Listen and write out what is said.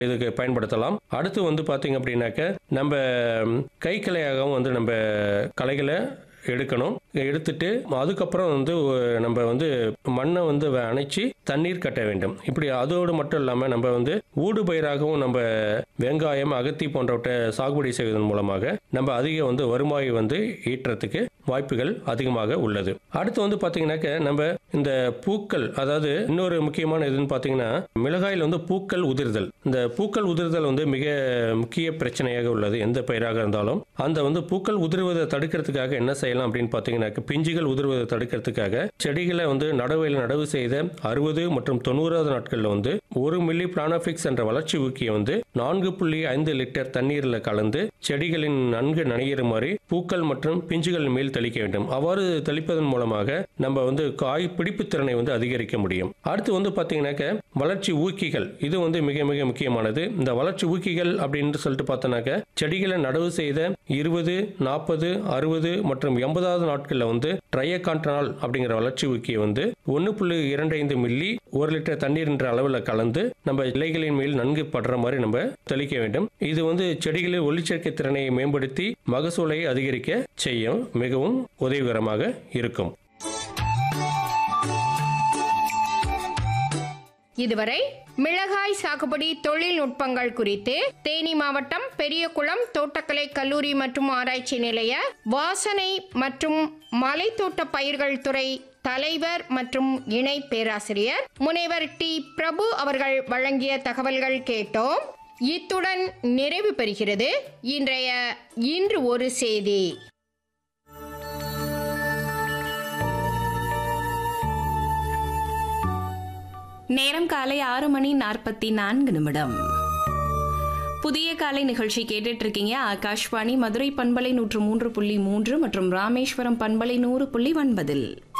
இதுக்கு பயன்படுத்தலாம் அடுத்து வந்து பார்த்தீங்க அப்படின்னாக்க நம்ம கை கிளையாகவும் வந்து நம்ம களைகளை எடுக்கணும் எடுத்துட்டு அதுக்கப்புறம் வந்து ஒ- நம்ம வந்து மண்ணை வந்து வ- அணைச்சி தண்ணீர் கட்ட வேண்டும் இப்படி அதோடு மட்டும் இல்லாமல் நம்ம வந்து ஊடு பயிராகவும் நம்ம வெங்காயம் அகத்தி போன்றவற்றை சாகுபடி செய்வதன் மூலமாக நம்ம அதிக வந்து வருவாய் வந்து ஈட்டுறதுக்கு வாய்ப்புகள் அதிகமாக உள்ளது அடுத்து வந்து பார்த்தீங்கன்னாக்க நம்ம இந்த பூக்கள் அதாவது இன்னொரு முக்கியமான இதுன்னு பார்த்தீங்கன்னா மிளகாயில் வந்து பூக்கள் உதிர்தல் இந்த பூக்கள் உதிர்தல் வந்து மிக முக்கிய பிரச்சனையாக உள்ளது எந்த பயிராக இருந்தாலும் அந்த வந்து பூக்கள் உதிர்வதை தடுக்கிறதுக்காக என்ன செய்யலாம் அப்படின்னு பார்த்தீங்கன்னாக்க பிஞ்சுகள் உதிர்வதை தடுக்கிறதுக்காக செடிகளை வந்து நடவையில் நடவு செய்த அறுபது மற்றும் தொண்ணூறாவது நாட்களில் வந்து ஒரு மில்லி பிளானோபிக்ஸ் என்ற வளர்ச்சி ஊக்கியை வந்து நான்கு புள்ளி ஐந்து லிட்டர் தண்ணீரில் கலந்து செடிகளின் நன்கு நனையுமாறு பூக்கள் மற்றும் பிஞ்சுகள் மேல் தெளிக்க வேண்டும் அவ்வாறு தெளிப்பதன் மூலமாக நம்ம வந்து காய் பிடிப்பு திறனை வந்து அதிகரிக்க முடியும் அடுத்து வந்து பார்த்தீங்கன்னாக்க வளர்ச்சி ஊக்கிகள் இது வந்து மிக மிக முக்கியமானது இந்த வளர்ச்சி ஊக்கிகள் அப்படின்னு சொல்லிட்டு பார்த்தோன்னாக்க செடிகளை நடவு செய்த இருபது நாற்பது அறுபது மற்றும் எண்பதாவது நாட்களில் வந்து ட்ரையகான்ட்ரால் அப்படிங்கிற வளர்ச்சி ஊக்கியை வந்து ஒன்று புள்ளி இரண்டு ஐந்து மில்லி ஒரு லிட்டர் தண்ணீர் என்ற அளவில் கலந்து நம்ம இலைகளின் மேல் நன்கு படுற மாதிரி நம்ம தெளிக்க வேண்டும் இது வந்து செடிகளில் ஒளிச்சேர்க்கை திறனை மேம்படுத்தி மகசூலை அதிகரிக்க செய்யும் மிகவும் உதவிகரமாக இருக்கும் இதுவரை மிளகாய் சாகுபடி தொழில்நுட்பங்கள் குறித்து தேனி மாவட்டம் பெரியகுளம் தோட்டக்கலை கல்லூரி மற்றும் ஆராய்ச்சி நிலைய வாசனை மற்றும் மலைத்தோட்ட பயிர்கள் துறை தலைவர் மற்றும் இணை பேராசிரியர் முனைவர் டி பிரபு அவர்கள் வழங்கிய தகவல்கள் கேட்டோம் இத்துடன் நிறைவு பெறுகிறது இன்றைய இன்று ஒரு செய்தி நேரம் காலை ஆறு மணி நாற்பத்தி நான்கு நிமிடம் புதிய காலை நிகழ்ச்சி கேட்டுட்டு இருக்கீங்க ஆகாஷ்வாணி மதுரை பண்பலை நூற்று மூன்று புள்ளி மூன்று மற்றும் ராமேஸ்வரம் பண்பலை நூறு புள்ளி ஒன்பதில்